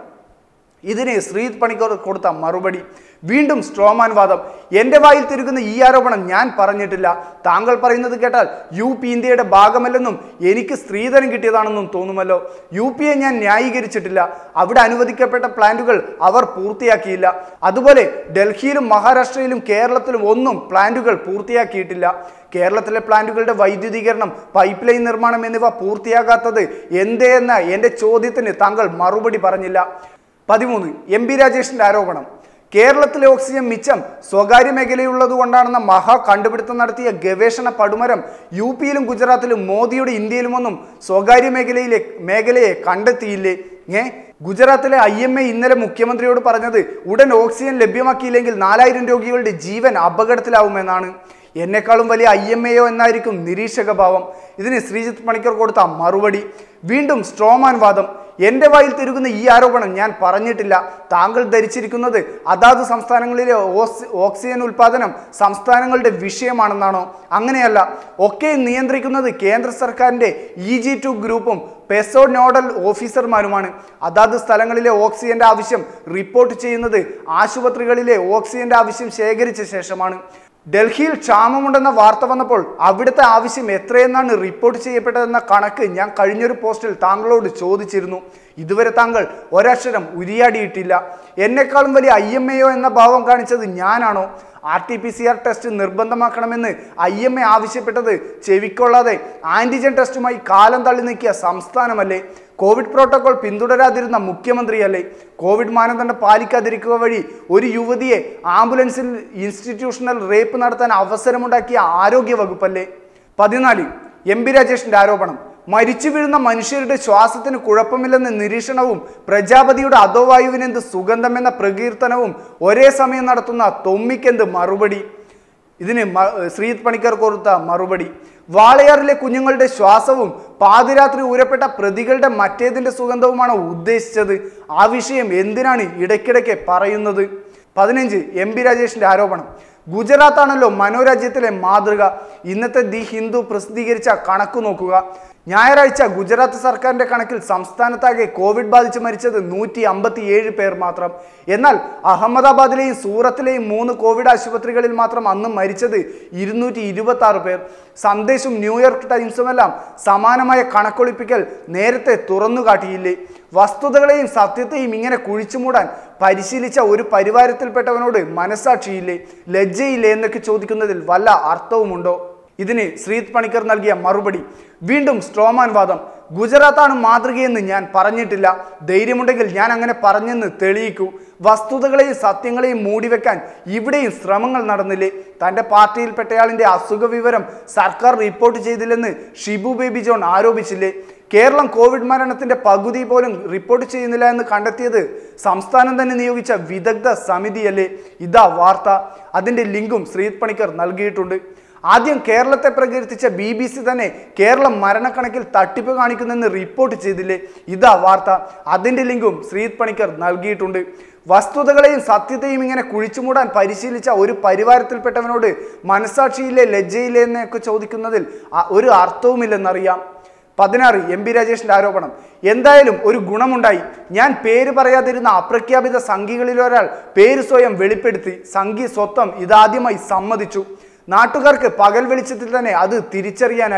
ഇതിന് ശ്രീത് പണിക്കർ കൊടുത്ത മറുപടി വീണ്ടും സ്ട്രോമാൻ വാദം എൻ്റെ വായിൽ തിരുകുന്ന ഈ ആരോപണം ഞാൻ പറഞ്ഞിട്ടില്ല താങ്കൾ പറയുന്നത് കേട്ടാൽ യു പി ഇന്ത്യയുടെ ഭാഗമല്ലെന്നും എനിക്ക് സ്ത്രീധനം കിട്ടിയതാണെന്നും തോന്നുമല്ലോ യു പിയെ ഞാൻ ന്യായീകരിച്ചിട്ടില്ല അവിടെ അനുവദിക്കപ്പെട്ട പ്ലാന്റുകൾ അവർ പൂർത്തിയാക്കിയില്ല അതുപോലെ ഡൽഹിയിലും മഹാരാഷ്ട്രയിലും കേരളത്തിലും ഒന്നും പ്ലാന്റുകൾ പൂർത്തിയാക്കിയിട്ടില്ല കേരളത്തിലെ പ്ലാന്റുകളുടെ വൈദ്യുതീകരണം പൈപ്പ് ലൈൻ നിർമ്മാണം എന്നിവ പൂർത്തിയാകാത്തത് എന്തേ എന്ന എൻ്റെ ചോദ്യത്തിന് താങ്കൾ മറുപടി പറഞ്ഞില്ല പതിമൂന്ന് എം പി രാജേഷിന്റെ ആരോപണം കേരളത്തിലെ ഓക്സിജൻ മിച്ചം സ്വകാര്യ മേഖലയുള്ളത് കൊണ്ടാണെന്ന മഹാ കണ്ടുപിടുത്തം നടത്തിയ ഗവേഷണ പടുമരം യു പിയിലും ഗുജറാത്തിലും മോദിയുടെ ഇന്ത്യയിലുമൊന്നും സ്വകാര്യ മേഖലയിലെ മേഖലയെ കണ്ടെത്തിയില്ലേ ഏ ഗുജറാത്തിലെ ഐ എം എ ഇന്നലെ മുഖ്യമന്ത്രിയോട് പറഞ്ഞത് ഉടൻ ഓക്സിജൻ ലഭ്യമാക്കിയില്ലെങ്കിൽ നാലായിരം രോഗികളുടെ ജീവൻ അപകടത്തിലാവുമെന്നാണ് എന്നെക്കാളും വലിയ ഐ എം എയോ എന്നായിരിക്കും നിരീക്ഷക ഭാവം ഇതിന് ശ്രീജിത്ത് പണിക്കർ കൊടുത്ത മറുപടി വീണ്ടും സ്ട്രോമാൻ വാദം എൻ്റെ വായിൽ തിരുകുന്ന ഈ ആരോപണം ഞാൻ പറഞ്ഞിട്ടില്ല താങ്കൾ ധരിച്ചിരിക്കുന്നത് അതാത് സംസ്ഥാനങ്ങളിലെ ഓക്സി- ഓക്സിജൻ ഉൽപാദനം സംസ്ഥാനങ്ങളുടെ വിഷയമാണെന്നാണോ അങ്ങനെയല്ല ഒക്കെ നിയന്ത്രിക്കുന്നത് കേന്ദ്ര സർക്കാരിൻ്റെ ഇ ജി ടു ഗ്രൂപ്പും പെസോ നോഡൽ ഓഫീസർമാരുമാണ് അതാത് സ്ഥലങ്ങളിലെ ഓക്സിജന്റെ ആവശ്യം റിപ്പോർട്ട് ചെയ്യുന്നത് ആശുപത്രികളിലെ ഓക്സിജന്റെ ആവശ്യം ശേഖരിച്ച ശേഷമാണ് ഡൽഹിയിൽ ക്ഷാമമുണ്ടെന്ന വാർത്ത വന്നപ്പോൾ അവിടുത്തെ ആവശ്യം എത്രയെന്നാണ് റിപ്പോർട്ട് ചെയ്യപ്പെട്ടതെന്ന കണക്ക് ഞാൻ കഴിഞ്ഞൊരു പോസ്റ്റിൽ താങ്കളോട് ചോദിച്ചിരുന്നു ഇതുവരെ താങ്കൾ ഒരക്ഷരം ഉരിയാടിയിട്ടില്ല എന്നെക്കാളും വലിയ ഐ എം എയോ എന്ന ഭാവം കാണിച്ചത് ഞാനാണോ R T P C R test നിർബന്ധമാക്കണമെന്ന് ഐ എം എ ആവശ്യപ്പെട്ടത് ചെവിക്കൊള്ളാതെ ആന്റിജൻ ടെസ്റ്റുമായി കാലം തള്ളി നീക്കിയ സംസ്ഥാനമല്ലേ കോവിഡ് പ്രോട്ടോകോൾ പിന്തുടരാതിരുന്ന മുഖ്യമന്ത്രിയല്ലേ കോവിഡ് മാനദണ്ഡം പാലിക്കാതിരിക്കുക വഴി ഒരു യുവതിയെ ആംബുലൻസിൽ ഇൻസ്റ്റിറ്റ്യൂഷണൽ റേപ്പ് നടത്താൻ അവസരമുണ്ടാക്കിയ ആരോഗ്യ വകുപ്പല്ലേ പതിനാല് എം പി രാജേഷിന്റെ ആരോപണം മരിച്ചു വീഴുന്ന മനുഷ്യരുടെ ശ്വാസത്തിന് കുഴപ്പമില്ലെന്ന നിരീക്ഷണവും പ്രജാപതിയുടെ അധോവായുവിനെന്ത് സുഗന്ധമെന്ന പ്രകീർത്തനവും ഒരേ സമയം നടത്തുന്ന തൊമ്മിക്കെന്ത് മറുപടി ഇതിന് മ- ശ്രീത് പണിക്കർ കൊടുത്ത മറുപടി വാളയാറിലെ കുഞ്ഞുങ്ങളുടെ ശ്വാസവും പാതിരാത്രി ഊരപ്പെട്ട പ്രതികളുടെ മറ്റേതിന്റെ സുഗന്ധവുമാണ് ഉദ്ദേശിച്ചത് ആ വിഷയം എന്തിനാണ് ഇടയ്ക്കിടയ്ക്ക് പറയുന്നത് പതിനഞ്ച് എം പി രാജേഷിന്റെ ആരോപണം ഗുജറാത്താണല്ലോ മനോരാജ്യത്തിലെ മാതൃക ഇന്നത്തെ ദി ഹിന്ദു പ്രസിദ്ധീകരിച്ച കണക്ക് നോക്കുക ഞായറാഴ്ച ഗുജറാത്ത് സർക്കാരിന്റെ കണക്കിൽ സംസ്ഥാനത്താകെ കോവിഡ് ബാധിച്ച് മരിച്ചത് നൂറ്റി അമ്പത്തി ഏഴ് പേർ മാത്രം എന്നാൽ അഹമ്മദാബാദിലെയും സൂറത്തിലെയും മൂന്ന് കോവിഡ് ആശുപത്രികളിൽ മാത്രം അന്ന് മരിച്ചത് ഇരുന്നൂറ്റി ഇരുപത്തി ആറ് പേർ സന്ദേശും ന്യൂയോർക്ക് ടൈംസുമെല്ലാം സമാനമായ കണക്കൊളിപ്പിക്കൽ നേരത്തെ തുറന്നു കാട്ടിയില്ലേ വസ്തുതകളെയും സത്യത്തെയും ഇങ്ങനെ കുഴിച്ചുമൂടാൻ പരിശീലിച്ച ഒരു പരിവാരത്തിൽപ്പെട്ടവനോട് മനസാക്ഷിയില്ലേ ലജ്ജയില്ലേ എന്നൊക്കെ ചോദിക്കുന്നതിൽ വല്ല അർത്ഥവുമുണ്ടോ ഇതിന് ശ്രീത് പണിക്കർ നൽകിയ മറുപടി വീണ്ടും സ്ട്രോമാൻ വാദം ഗുജറാത്താണ് മാതൃകയെന്ന് ഞാൻ പറഞ്ഞിട്ടില്ല ധൈര്യമുണ്ടെങ്കിൽ ഞാൻ അങ്ങനെ പറഞ്ഞെന്ന് തെളിയിക്കൂ വസ്തുതകളെയും സത്യങ്ങളെയും മൂടിവെക്കാൻ ഇവിടെയും ശ്രമങ്ങൾ നടന്നില്ലേ തന്റെ പാർട്ടിയിൽപ്പെട്ടയാളിന്റെ അസുഖ വിവരം സർക്കാർ റിപ്പോർട്ട് ചെയ്തില്ലെന്ന് ഷിബു ബേബി ജോൺ ആരോപിച്ചില്ലേ കേരളം കോവിഡ് മരണത്തിന്റെ പകുതി പോലും റിപ്പോർട്ട് ചെയ്യുന്നില്ല എന്ന് കണ്ടെത്തിയത് സംസ്ഥാനം തന്നെ നിയോഗിച്ച വിദഗ്ധ സമിതിയല്ലേ ഇതാ വാർത്ത അതിന്റെ ലിങ്കും ശ്രീത് പണിക്കർ നൽകിയിട്ടുണ്ട് ആദ്യം കേരളത്തെ പ്രകീർത്തിച്ച ബി ബി സി തന്നെ കേരളം മരണക്കണക്കിൽ തട്ടിപ്പ് കാണിക്കുന്നെന്ന് റിപ്പോർട്ട് ചെയ്തില്ലേ ഇതാ വാർത്ത അതിന്റെ ലിങ്കും ശ്രീത് പണിക്കർ നൽകിയിട്ടുണ്ട് വസ്തുതകളെയും സത്യത്തെയും ഇങ്ങനെ കുഴിച്ചുമൂടാൻ പരിശീലിച്ച ഒരു പരിവാരത്തിൽപ്പെട്ടവനോട് മനസാക്ഷിയില്ലേ ലജ്ജയില്ലേ എന്നൊക്കെ ചോദിക്കുന്നതിൽ അ- ഒരു അർത്ഥവുമില്ലെന്നറിയാം പതിനാറ് എം പി രാജേഷിന്റെ ആരോപണം എന്തായാലും ഒരു ഗുണമുണ്ടായി ഞാൻ പേര് പറയാതിരുന്ന അപ്രഖ്യാപിത സംഘികളിൽ ഒരാൾ പേര് സ്വയം വെളിപ്പെടുത്തി സംഘി സ്വത്വം ഇതാദ്യമായി സമ്മതിച്ചു നാട്ടുകാർക്ക് പകൽ വെളിച്ചത്തിൽ തന്നെ അത് തിരിച്ചറിയാനായി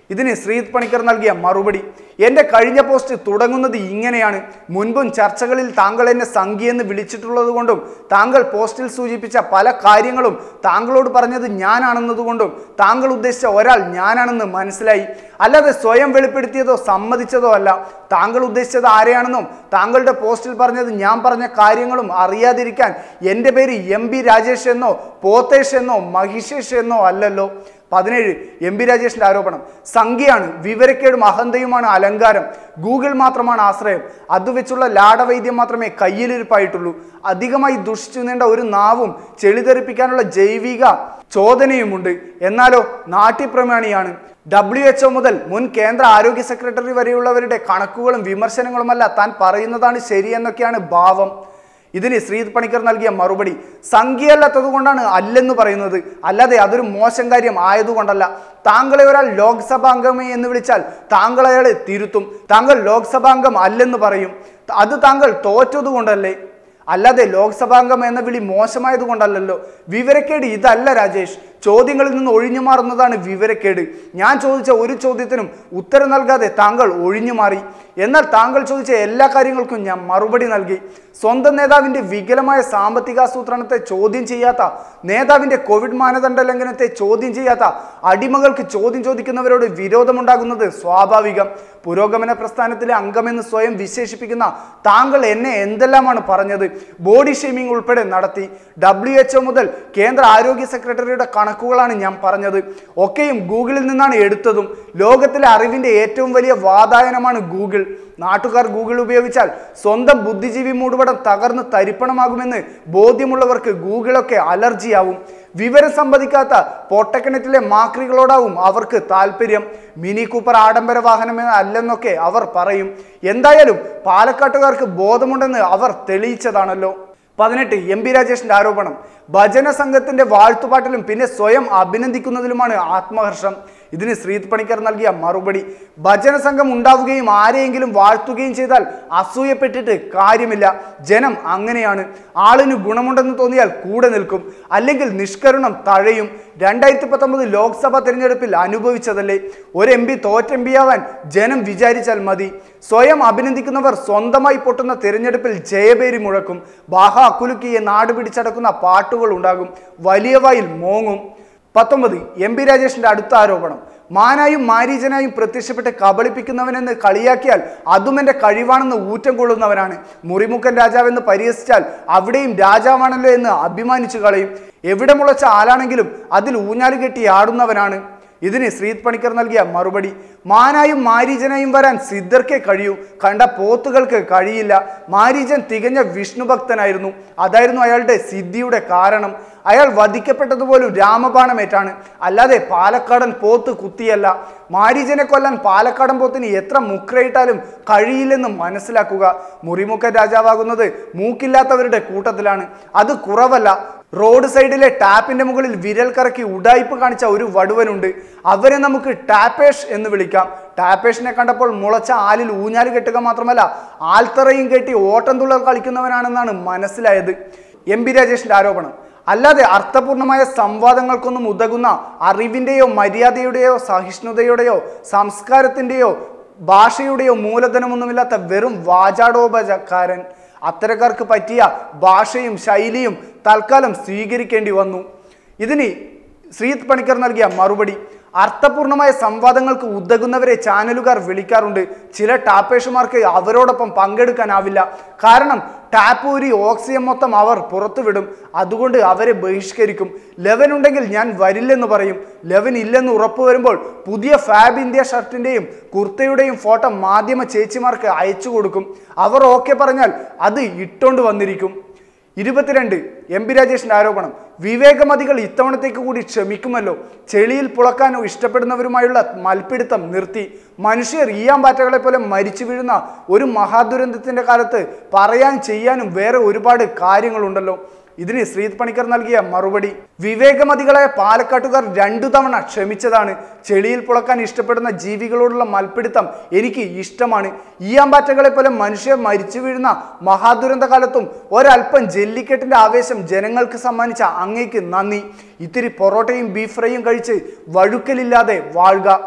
ഇതിന് ശ്രീത് പണിക്കർ നൽകിയ മറുപടി എന്റെ കഴിഞ്ഞ പോസ്റ്റ് തുടങ്ങുന്നത് ഇങ്ങനെയാണ് മുൻപും ചർച്ചകളിൽ താങ്കൾ എന്നെ സംഖ്യ എന്ന് വിളിച്ചിട്ടുള്ളത് കൊണ്ടും താങ്കൾ പോസ്റ്റിൽ സൂചിപ്പിച്ച പല കാര്യങ്ങളും താങ്കളോട് പറഞ്ഞത് ഞാനാണെന്നതുകൊണ്ടും താങ്കൾ ഉദ്ദേശിച്ച ഒരാൾ ഞാനാണെന്ന് മനസ്സിലായി അല്ലാതെ സ്വയം വെളിപ്പെടുത്തിയതോ സമ്മതിച്ചതോ അല്ല താങ്കൾ ഉദ്ദേശിച്ചത് ആരെയാണെന്നും താങ്കളുടെ പോസ്റ്റിൽ പറഞ്ഞത് ഞാൻ പറഞ്ഞ കാര്യങ്ങളും അറിയാതിരിക്കാൻ എൻ്റെ പേര് എം ബി രാജേഷ് എന്നോ പോത്തേഷ് എന്നോ മഹിഷേഷ് എന്നോ അല്ലല്ലോ പതിനേഴ് എം പി രാജേഷിന്റെ ആരോപണം സംഖ്യയാണ് വിവരക്കേടും അഹന്തയുമാണ് അലങ്കാരം ഗൂഗിൾ മാത്രമാണ് ആശ്രയം അത് വെച്ചുള്ള ലാടവൈദ്യം മാത്രമേ കയ്യിലിരിപ്പായിട്ടുള്ളൂ അധികമായി ദുഷിച്ചു നീണ്ട ഒരു നാവും ചെളിതെറിപ്പിക്കാനുള്ള ജൈവിക ചോദനയുമുണ്ട് എന്നാലോ നാട്യപ്രമാണിയാണ് ഡബ്ല്യു എച്ച്ഒ മുതൽ മുൻ കേന്ദ്ര ആരോഗ്യ സെക്രട്ടറി വരെയുള്ളവരുടെ കണക്കുകളും വിമർശനങ്ങളുമല്ല താൻ പറയുന്നതാണ് ശരിയെന്നൊക്കെയാണ് ഭാവം ഇതിന് ശ്രീത് പണിക്കർ നൽകിയ മറുപടി സംഖ്യയല്ലാത്തത് കൊണ്ടാണ് അല്ലെന്ന് പറയുന്നത് അല്ലാതെ അതൊരു മോശം കാര്യം ആയതുകൊണ്ടല്ല താങ്കളെ ഒരാൾ ലോക്സഭാംഗമേ എന്ന് വിളിച്ചാൽ താങ്കൾ അയാളെ തിരുത്തും താങ്കൾ ലോക്സഭാംഗം അല്ലെന്ന് പറയും അത് താങ്കൾ തോറ്റതുകൊണ്ടല്ലേ അല്ലാതെ ലോക്സഭാംഗം എന്ന വിളി മോശമായത് കൊണ്ടല്ലല്ലോ വിവരക്കേട് ഇതല്ല രാജേഷ് ചോദ്യങ്ങളിൽ നിന്ന് ഒഴിഞ്ഞു മാറുന്നതാണ് വിവരക്കേട് ഞാൻ ചോദിച്ച ഒരു ചോദ്യത്തിനും ഉത്തരം നൽകാതെ താങ്കൾ ഒഴിഞ്ഞു മാറി എന്നാൽ താങ്കൾ ചോദിച്ച എല്ലാ കാര്യങ്ങൾക്കും ഞാൻ മറുപടി നൽകി സ്വന്തം നേതാവിന്റെ വികലമായ സാമ്പത്തികാസൂത്രണത്തെ ചോദ്യം ചെയ്യാത്ത നേതാവിന്റെ കോവിഡ് മാനദണ്ഡ ലംഘനത്തെ ചോദ്യം ചെയ്യാത്ത അടിമകൾക്ക് ചോദ്യം ചോദിക്കുന്നവരോട് വിരോധമുണ്ടാകുന്നത് സ്വാഭാവികം പുരോഗമന പ്രസ്ഥാനത്തിലെ അംഗമെന്ന് സ്വയം വിശേഷിപ്പിക്കുന്ന താങ്കൾ എന്നെ എന്തെല്ലാമാണ് പറഞ്ഞത് ബോഡി ഷെയ്മിംഗ് ഉൾപ്പെടെ നടത്തി ഡബ്ല്യു എച്ച്ഒ മുതൽ കേന്ദ്ര ആരോഗ്യ സെക്രട്ടറിയുടെ കണക്കുകളാണ് ഞാൻ പറഞ്ഞത് ഒക്കെയും ഗൂഗിളിൽ നിന്നാണ് എടുത്തതും ലോകത്തിലെ അറിവിന്റെ ഏറ്റവും വലിയ വാതായനമാണ് ഗൂഗിൾ നാട്ടുകാർ ഗൂഗിൾ ഉപയോഗിച്ചാൽ സ്വന്തം ബുദ്ധിജീവി മൂടുപടം തകർന്ന് തരിപ്പണമാകുമെന്ന് ബോധ്യമുള്ളവർക്ക് ഗൂഗിളൊക്കെ അലർജിയാവും വിവരം സംവദിക്കാത്ത പൊട്ടക്കിണറ്റിലെ മാക്രികളോടാവും അവർക്ക് താല്പര്യം മിനി കൂപ്പർ ആഡംബര വാഹനം അല്ലെന്നൊക്കെ അവർ പറയും എന്തായാലും പാലക്കാട്ടുകാർക്ക് ബോധമുണ്ടെന്ന് അവർ തെളിയിച്ചതാണല്ലോ പതിനെട്ട് എം പി രാജേഷിന്റെ ആരോപണം ഭജന സംഘത്തിന്റെ വാഴ്ത്തുപാട്ടിലും പിന്നെ സ്വയം അഭിനന്ദിക്കുന്നതിലുമാണ് ആത്മഹർഷം ഇതിന് ശ്രീത് പണിക്കർ നൽകിയ മറുപടി ഭജന സംഘം ഉണ്ടാവുകയും ആരെയെങ്കിലും വാഴ്ത്തുകയും ചെയ്താൽ അസൂയപ്പെട്ടിട്ട് കാര്യമില്ല ജനം അങ്ങനെയാണ് ആളിന് ഗുണമുണ്ടെന്ന് തോന്നിയാൽ കൂടെ നിൽക്കും അല്ലെങ്കിൽ നിഷ്കരുണം തഴയും രണ്ടായിരത്തി പത്തൊമ്പത് ലോക്സഭാ തെരഞ്ഞെടുപ്പിൽ അനുഭവിച്ചതല്ലേ ഒരു എം പി തോറ്റ എം പി ആവാൻ ജനം വിചാരിച്ചാൽ മതി സ്വയം അഭിനന്ദിക്കുന്നവർ സ്വന്തമായി പൊട്ടുന്ന തിരഞ്ഞെടുപ്പിൽ ജയപേരി മുഴക്കും ബാഹ അക്കുലുക്കിയെ നാട് പിടിച്ചടക്കുന്ന പാട്ടുകൾ ഉണ്ടാകും വലിയ വായിൽ മോങ്ങും പത്തൊമ്പത് എം പി രാജേഷിന്റെ അടുത്ത ആരോപണം മാനായും മാരീജനായും പ്രത്യക്ഷപ്പെട്ട് കബളിപ്പിക്കുന്നവനെന്ന് കളിയാക്കിയാൽ അതും എൻ്റെ കഴിവാണെന്ന് ഊറ്റം കൊള്ളുന്നവനാണ് മുറിമുക്കൻ രാജാവെന്ന് പരിഹസിച്ചാൽ അവിടെയും രാജാവാണല്ലോ എന്ന് അഭിമാനിച്ചു കളയും എവിടെ മുളച്ച ആലാണെങ്കിലും അതിൽ ഊഞ്ഞാല് കെട്ടി ആടുന്നവനാണ് ഇതിന് ശ്രീത് പണിക്കർ നൽകിയ മറുപടി മാനായും മാരീജനായും വരാൻ സിദ്ധർക്കേ കഴിയൂ കണ്ട പോത്തുകൾക്ക് കഴിയില്ല മാരീജൻ തികഞ്ഞ വിഷ്ണു ഭക്തനായിരുന്നു അതായിരുന്നു അയാളുടെ സിദ്ധിയുടെ കാരണം അയാൾ വധിക്കപ്പെട്ടതുപോലും രാമബാണമേറ്റാണ് അല്ലാതെ പാലക്കാടൻ പോത്ത് കുത്തിയല്ല മാരീജനെ കൊല്ലാൻ പാലക്കാടൻ പോത്തിന് എത്ര മുക്രയിട്ടാലും കഴിയില്ലെന്ന് മനസ്സിലാക്കുക മുറിമുക്കൻ രാജാവാകുന്നത് മൂക്കില്ലാത്തവരുടെ കൂട്ടത്തിലാണ് അത് കുറവല്ല റോഡ് സൈഡിലെ ടാപ്പിന്റെ മുകളിൽ വിരൽ കറക്കി ഉടായ്പ് കാണിച്ച ഒരു വടുവനുണ്ട് അവരെ നമുക്ക് ടാപ്പേഷ് എന്ന് വിളിക്കാം ടാപ്പേഷിനെ കണ്ടപ്പോൾ മുളച്ച ആലിൽ ഊഞ്ഞാല് കെട്ടുക മാത്രമല്ല ആൽത്തറയും കെട്ടി ഓട്ടം തുള്ളൽ കളിക്കുന്നവനാണെന്നാണ് മനസ്സിലായത് എം പി രാജേഷിന്റെ ആരോപണം അല്ലാതെ അർത്ഥപൂർണമായ സംവാദങ്ങൾക്കൊന്നും ഉതകുന്ന അറിവിന്റെയോ മര്യാദയുടെയോ സഹിഷ്ണുതയുടെയോ സംസ്കാരത്തിന്റെയോ ഭാഷയുടെയോ മൂലധനമൊന്നുമില്ലാത്ത വെറും വാചാടോപചക്കാരൻ അത്തരക്കാർക്ക് പറ്റിയ ഭാഷയും ശൈലിയും തൽക്കാലം സ്വീകരിക്കേണ്ടി വന്നു ഇതിന് ശ്രീത് പണിക്കർ നൽകിയ മറുപടി അർത്ഥപൂർണമായ സംവാദങ്ങൾക്ക് ഉതകുന്നവരെ ചാനലുകാർ വിളിക്കാറുണ്ട് ചില ടാപ്പേഷുമാർക്ക് അവരോടൊപ്പം പങ്കെടുക്കാനാവില്ല കാരണം ടാപ്പ് ഊരി ഓക്സിജൻ മൊത്തം അവർ പുറത്തുവിടും അതുകൊണ്ട് അവരെ ബഹിഷ്കരിക്കും ലെവൻ ഉണ്ടെങ്കിൽ ഞാൻ വരില്ലെന്ന് പറയും ലെവൻ ഇല്ലെന്ന് ഉറപ്പ് വരുമ്പോൾ പുതിയ ഫാബ് ഇന്ത്യ ഷർട്ടിന്റെയും കുർത്തയുടെയും ഫോട്ടോ മാധ്യമ ചേച്ചിമാർക്ക് അയച്ചു കൊടുക്കും അവർ ഓക്കെ പറഞ്ഞാൽ അത് ഇട്ടോണ്ട് വന്നിരിക്കും ഇരുപത്തിരണ്ട് എം പി രാജേഷിന്റെ ആരോപണം വിവേകമതികൾ ഇത്തവണത്തേക്ക് കൂടി ക്ഷമിക്കുമല്ലോ ചെളിയിൽ പുളക്കാനോ ഇഷ്ടപ്പെടുന്നവരുമായുള്ള മൽപ്പിടുത്തം നിർത്തി മനുഷ്യർ ഈയാമ്പാറ്റകളെ പോലെ മരിച്ചു വീഴുന്ന ഒരു മഹാദുരന്തത്തിന്റെ കാലത്ത് പറയാൻ ചെയ്യാനും വേറെ ഒരുപാട് കാര്യങ്ങളുണ്ടല്ലോ ഇതിന് ശ്രീത് പണിക്കർ നൽകിയ മറുപടി വിവേകമതികളായ പാലക്കാട്ടുകാർ രണ്ടു തവണ ക്ഷമിച്ചതാണ് ചെളിയിൽ പുളക്കാൻ ഇഷ്ടപ്പെടുന്ന ജീവികളോടുള്ള മൽപ്പിടുത്തം എനിക്ക് ഇഷ്ടമാണ് ഈയാമ്പാറ്റകളെ പോലെ മനുഷ്യർ മരിച്ചു വീഴുന്ന മഹാദുരന്ത കാലത്തും ഒരല്പം ജല്ലിക്കെട്ടിന്റെ ആവേശം ജനങ്ങൾക്ക് സമ്മാനിച്ച അങ്ങേക്ക് നന്ദി ഇത്തിരി പൊറോട്ടയും ബീഫ് ഫ്രൈയും കഴിച്ച് വഴുക്കലില്ലാതെ വാഴുക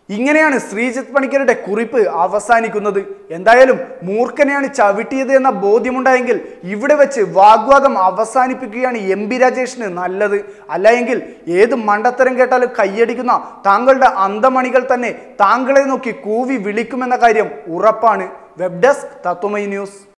ഇങ്ങനെയാണ് ശ്രീജിത്ത് പണിക്കരുടെ കുറിപ്പ് അവസാനിക്കുന്നത് എന്തായാലും മൂർഖനെയാണ് ചവിട്ടിയത് എന്ന ബോധ്യമുണ്ടായെങ്കിൽ ഇവിടെ വെച്ച് വാഗ്വാദം അവസാനിപ്പിക്കുകയാണ് എം ബി രാജേഷിന് നല്ലത് അല്ലായെങ്കിൽ ഏത് മണ്ടത്തരം കേട്ടാലും കൈയടിക്കുന്ന താങ്കളുടെ അന്തമണികൾ തന്നെ താങ്കളെ നോക്കി കൂവി വിളിക്കുമെന്ന കാര്യം ഉറപ്പാണ് വെബ് ഡെസ്ക് തത്വമൈ ന്യൂസ്